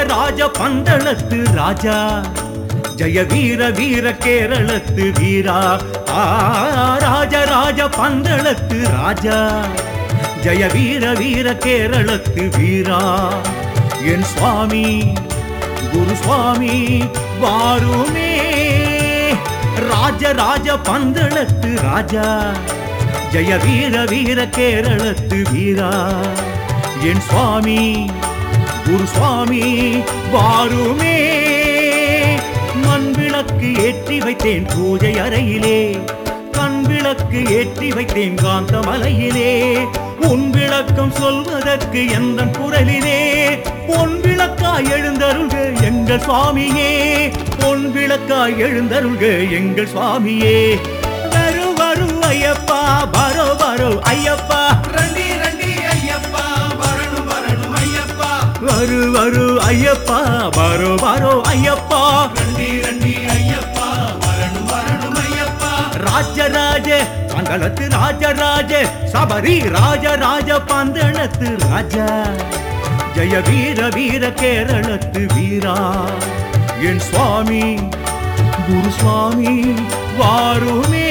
ராஜ பந்தளத்து ராஜா ஜெய வீர வீர கேரளத்து வீரா ஆ ராஜ ராஜ பந்தளத்து ராஜா ஜெய வீர வீர கேரளத்து வீரா என் சுவாமி குரு சுவாமி வாருமே ராஜ ராஜ பந்தளத்து ராஜா ஜெய வீர வீர கேரளத்து வீரா என் சுவாமி குரு சுவாமி வாருமே மண் விளக்கு ஏற்றி வைத்தேன் பூஜை அறையிலே கண் விளக்கு ஏற்றி வைத்தேன் காந்த மலையிலே உன் விளக்கம் சொல்வதற்கு எந்த குரலிலே பொன் விளக்காய் எழுந்தருள்க எங்கள் சுவாமியே பொன் விளக்காய் எழுந்தருள்க எங்கள் சுவாமியே வரு வரு ஐயப்பா பரோ பரோ ஐயப்பா రండి రండి అయ్యప్ప వరణు వరణు అయ్యప్ప வரு வரு ஐயப்பா பரோ பரோ ஐயப்பா రండి రండి అయ్యప్ప వరణు వరణు అయ్యప్ప ராஜராஜ பந்தளத்து ராஜராஜ சபரி ராஜராஜ பந்தளத்து ராஜா ஜெய வீர வீர கேரளத்து வீரா என் சுவாமி குரு சுவாமி வாருமே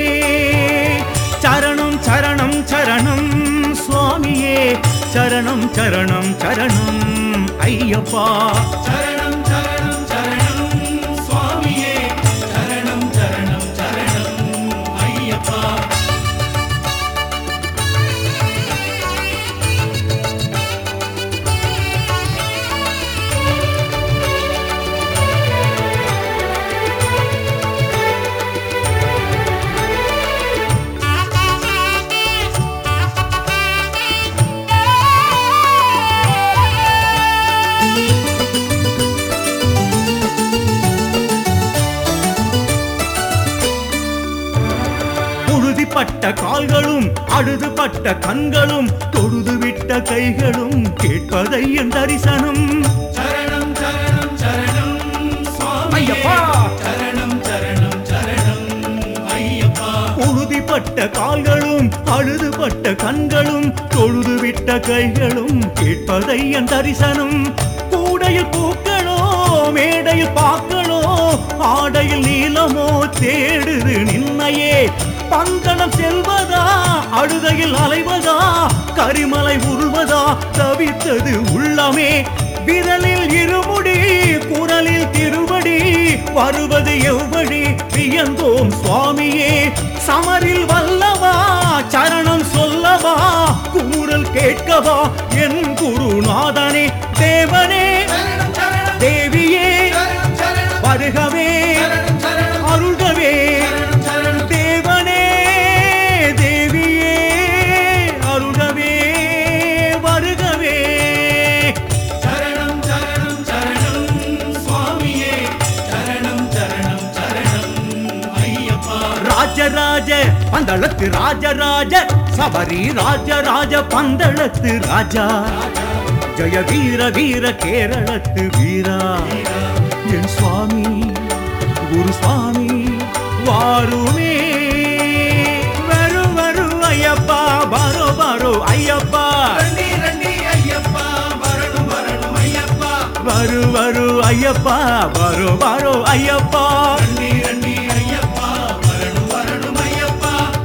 சரணம் சரணம் சரணம் சுவாமியே சரணம் சரணம் சரணம் ஐயப்பா చరణం చరణం చరణం స్వామియే చరణం చరణం చరణం అయ్యప్ప உறுதிப்பட்ட கால்களும் அழுதுபட்ட கண்களும் தொழுது விட்ட கைகளும் கேட்பதை என் தரிசனம் చరణం చరణం చరణం స్వామియే ஐயப்பா! చరణం చరణం చరణం అయ్యప్ప உறுதிப்பட்ட கால்களும் அழுதுபட்ட கண்களும் தொழுது விட்ட கைகளும் கேட்பதை என் தரிசனம் கூடையில் பூக்களோ மேடையில் பாக்களோ ஆடையில் நீளமோ தேடுது நின்னையே பந்தளம் செல்வதா அழுதையில் அலைவதா கரிமலை உருவதா தவித்தது உள்ளமே விரலில் இருமுடி குரலில் திருவடி வருவது எவ்வழி வியந்தோம் சுவாமியே சமரில் வல்லவா சரணம் சொல்லவா கூறல் கேட்கவா என் குருநாதனே தேவனே చరణం చరణం தேவியே చరణం చరణం வருகவே చరణం చరణం அருள்கவே చరణం చరణం தேவனே தேவியே அருள்கவே வருகவே చరణం చరణం చరణం స్వామియే చరణం చరణం చరణం అయ్యప్ప ராஜராஜ பந்தளத்து ராஜராஜ சபரி ராஜராஜ பந்தளத்து ராஜா ஜெய வீர வீர கேரளத்து வீரா என் சுவாமி குரு சுவாமி வாருமே வரு வரு ஐயப்பா பாரோ பாரோ ஐயப்பா రండి రండి అయ్యప్ప వరణు వరణు అయ్యప్ప வரு வரு ஐயப்பா பாரோ பாரோ ஐயப்பா రండి రండి అయ్యప్ప వరణు వరణు అయ్యప్ప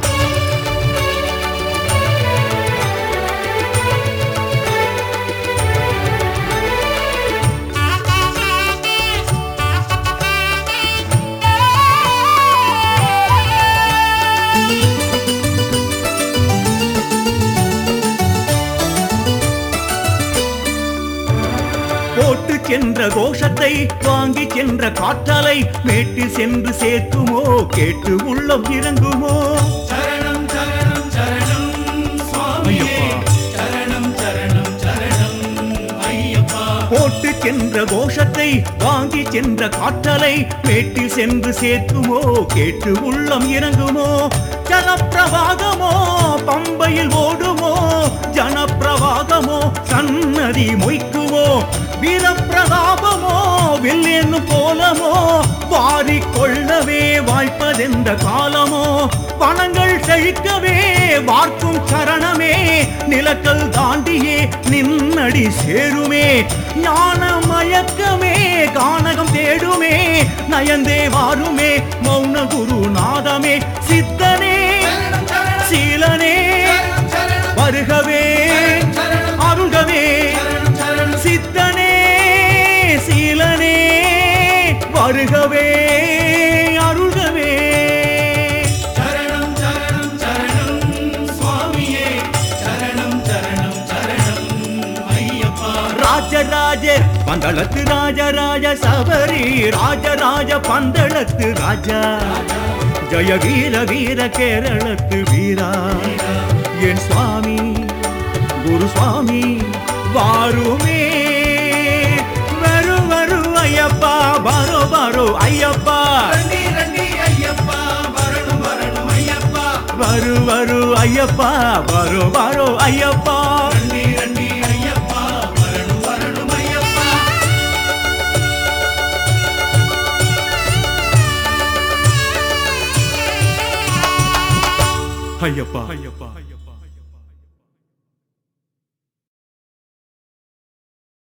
போட்டு சென்ற கோஷத்தை வாங்கி சென்ற காற்றலை மேட்டு சென்று சேர்க்குமோ கேட்டு உள்ளம் இறங்குமோ చరణం చరణం చరణం స్వామియే అయ్యప్ప. చరణం చరణం చరణం అయ్యప్ప போட்டு சென்ற கோஷத்தை வாங்கி சென்ற காற்றலை மேட்டில் சென்று சேர்க்குமோ கேட்டு உள்ளம் இறங்குமோ ஜலப்பிரவாகமோ பம்பையில் ஓடுமோ ஜனப்பிரவாகமோ சன்னதி மொய்க்குமோ வீரப்பிரதாபமோ வில்லேன்னு போலமோ வாரிக் கொள்ளவே வாய்ப்பதெந்த காலமோ வனங்கள் செல்ல செழிக்கவே வார்க்கும் சரணமே நிலக்கல் தாண்டியே நின்னடி சேருமே ஞான மயக்கமே கானகம் தேடுமே நயந்தே வாருமே மௌன குருநாதமே சித்தனே சரணம் சரணம் சீலனே சரணம் சரணம் வருகவே சரணம் அருள்கவே சரணம் சரணம் சித்தனே சீலனே வருகவே அருள்கவே சரணம் சரணம் சரணம் சுவாமியே சரணம் சரணம் சரணம் ஐயப்பா ராஜராஜ பந்தளத்து ராஜராஜ சபரி ராஜராஜ பந்தளத்து ராஜா ஜய வீர வீர கேரளத்து வீரா என் சுவாமி குரு சுவாமி வாருமே வரு வரு ஐயப்பா பாரோ பாரோ ஐயப்பா ரண்டி ரண்டி ஐயப்பா வரணும் வரணும் ஐயப்பா வரு வரு ஐயப்பா பாரோ பாரோ ஐயப்பா ரண்டி ரண்டி ஐயப்பா வரணும் வரணும் ஐயப்பா ஐயப்பா ஐயப்பா